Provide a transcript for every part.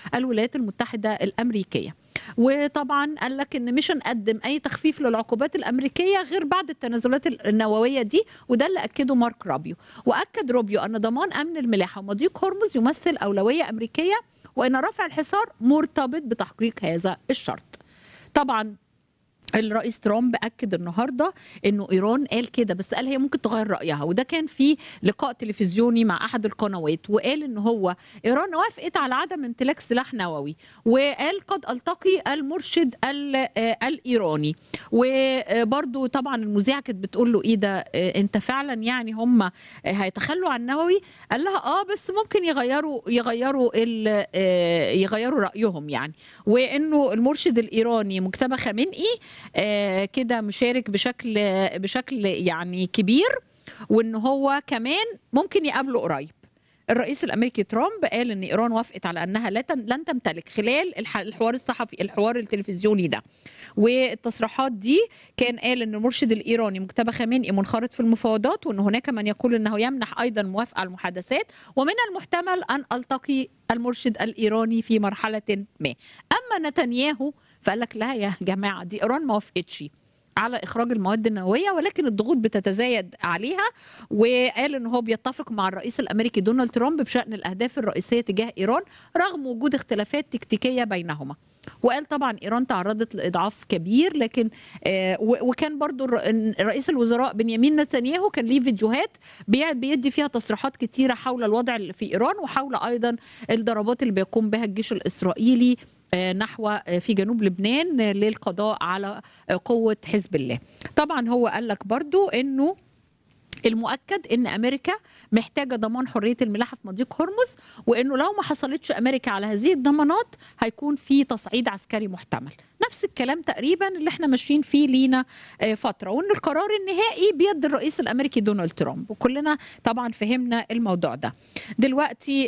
الولايات المتحده الامريكيه وطبعا قال لك ان مش هنقدم اي تخفيف للعقوبات الامريكيه غير بعد التنازلات النوويه دي وده اللي اكده مارك رابيو واكد روبيو ان ضمان امن الملاحه ومضيق هرمز يمثل اولويه امريكيه وان رفع الحصار مرتبط بتحقيق هذا الشرط طبعا الرئيس ترامب اكد النهارده انه ايران قال كده بس قال هي ممكن تغير رايها وده كان في لقاء تلفزيوني مع احد القنوات وقال ان هو ايران وافقت على عدم امتلاك سلاح نووي وقال قد التقي المرشد الايراني وبرده طبعا المذيعه كانت بتقول له ايه ده انت فعلا يعني هم هيتخلوا عن النووي قال لها اه بس ممكن يغيروا يغيروا يغيروا رايهم يعني وانه المرشد الايراني مجتبى خامنئي آه كده مشارك بشكل بشكل يعني كبير وان هو كمان ممكن يقابله قريب الرئيس الامريكي ترامب قال ان ايران وافقت على انها لن تمتلك خلال الحوار الصحفي الحوار التلفزيوني ده والتصريحات دي كان قال ان المرشد الايراني مجتبى خامنئي منخرط في المفاوضات وان هناك من يقول انه يمنح ايضا موافقه على المحادثات ومن المحتمل ان التقي المرشد الايراني في مرحله ما اما نتنياهو فقال لك لا يا جماعه دي ايران ما وافقتش على اخراج المواد النوويه ولكن الضغوط بتتزايد عليها وقال ان هو بيتفق مع الرئيس الامريكي دونالد ترامب بشان الاهداف الرئيسيه تجاه ايران رغم وجود اختلافات تكتيكيه بينهما وقال طبعا ايران تعرضت لاضعاف كبير لكن آه وكان برضو رئيس الوزراء بنيامين نتنياهو كان ليه فيديوهات بيدي فيها تصريحات كتيره حول الوضع في ايران وحول ايضا الضربات اللي بيقوم بها الجيش الاسرائيلي نحو في جنوب لبنان للقضاء على قوة حزب الله طبعا هو قال لك برضو انه المؤكد ان امريكا محتاجه ضمان حريه الملاحه في مضيق هرمز وانه لو ما حصلتش امريكا على هذه الضمانات هيكون في تصعيد عسكري محتمل نفس الكلام تقريبا اللي احنا ماشيين فيه لينا فتره وان القرار النهائي بيد الرئيس الامريكي دونالد ترامب وكلنا طبعا فهمنا الموضوع ده دلوقتي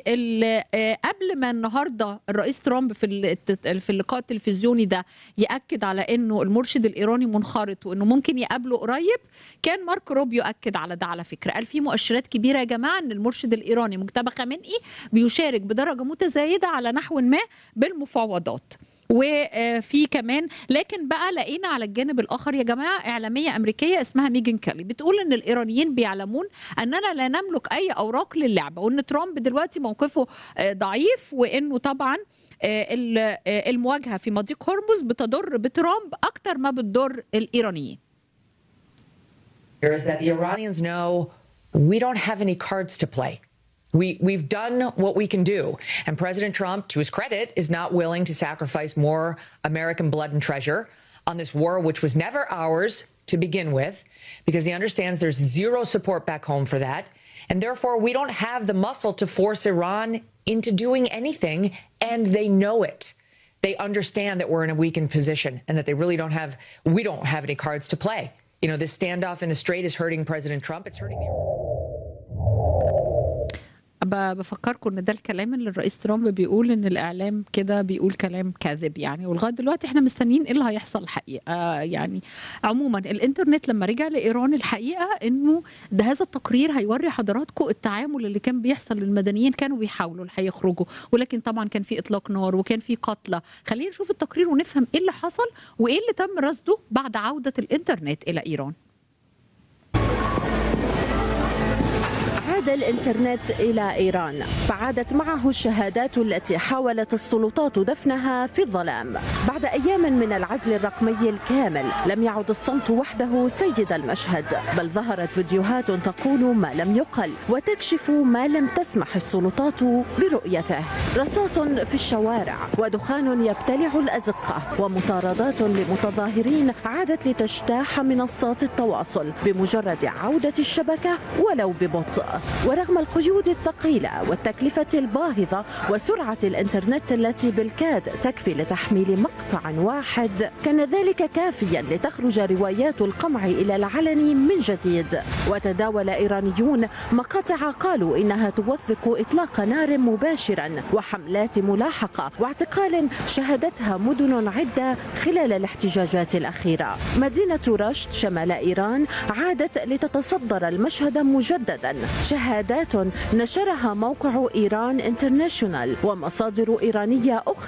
قبل ما النهارده الرئيس ترامب في في اللقاء التلفزيوني ده ياكد على انه المرشد الايراني منخرط وانه ممكن يقابله قريب كان مارك روبيو اكد على ده على فكره قال في مؤشرات كبيره يا جماعه ان المرشد الايراني مجتبى خامنئي بيشارك بدرجه متزايده على نحو ما بالمفاوضات وفي كمان لكن بقى لقينا على الجانب الاخر يا جماعه اعلاميه امريكيه اسمها ميجن كالي بتقول ان الايرانيين بيعلمون اننا لا نملك اي اوراق للعبه وان ترامب دلوقتي موقفه ضعيف وانه طبعا المواجهه في مضيق هرمز بتضر بترامب اكتر ما بتضر الايرانيين is that the Iranians know we don't have any cards to play. We, we've done what we can do. And President Trump, to his credit, is not willing to sacrifice more American blood and treasure on this war, which was never ours to begin with, because he understands there's zero support back home for that. And therefore, we don't have the muscle to force Iran into doing anything, and they know it. They understand that we're in a weakened position and that they really don't have, we don't have any cards to play. You know, this standoff in the strait is hurting President Trump. It's hurting the بفكركم ان ده الكلام اللي الرئيس ترامب بيقول ان الاعلام كده بيقول كلام كاذب يعني ولغايه دلوقتي احنا مستنيين ايه اللي هيحصل الحقيقه يعني عموما الانترنت لما رجع لايران الحقيقه انه ده هذا التقرير هيوري حضراتكم التعامل اللي كان بيحصل للمدنيين كانوا بيحاولوا الحقيقه يخرجوا ولكن طبعا كان في اطلاق نار وكان في قتلى خلينا نشوف التقرير ونفهم ايه اللي حصل وايه اللي تم رصده بعد عوده الانترنت الى ايران عاد الانترنت الى ايران فعادت معه الشهادات التي حاولت السلطات دفنها في الظلام بعد ايام من العزل الرقمي الكامل لم يعد الصمت وحده سيد المشهد بل ظهرت فيديوهات تقول ما لم يقل وتكشف ما لم تسمح السلطات برؤيته رصاص في الشوارع ودخان يبتلع الازقه ومطاردات لمتظاهرين عادت لتجتاح منصات التواصل بمجرد عوده الشبكه ولو ببطء ورغم القيود الثقيلة والتكلفة الباهظة وسرعة الإنترنت التي بالكاد تكفي لتحميل مقطع واحد كان ذلك كافيا لتخرج روايات القمع إلى العلن من جديد وتداول إيرانيون مقاطع قالوا إنها توثق إطلاق نار مباشرا وحملات ملاحقة واعتقال شهدتها مدن عدة خلال الاحتجاجات الأخيرة مدينة رشت شمال إيران عادت لتتصدر المشهد مجددا شهد شهادات نشرها موقع إيران انترناشونال ومصادر إيرانية أخرى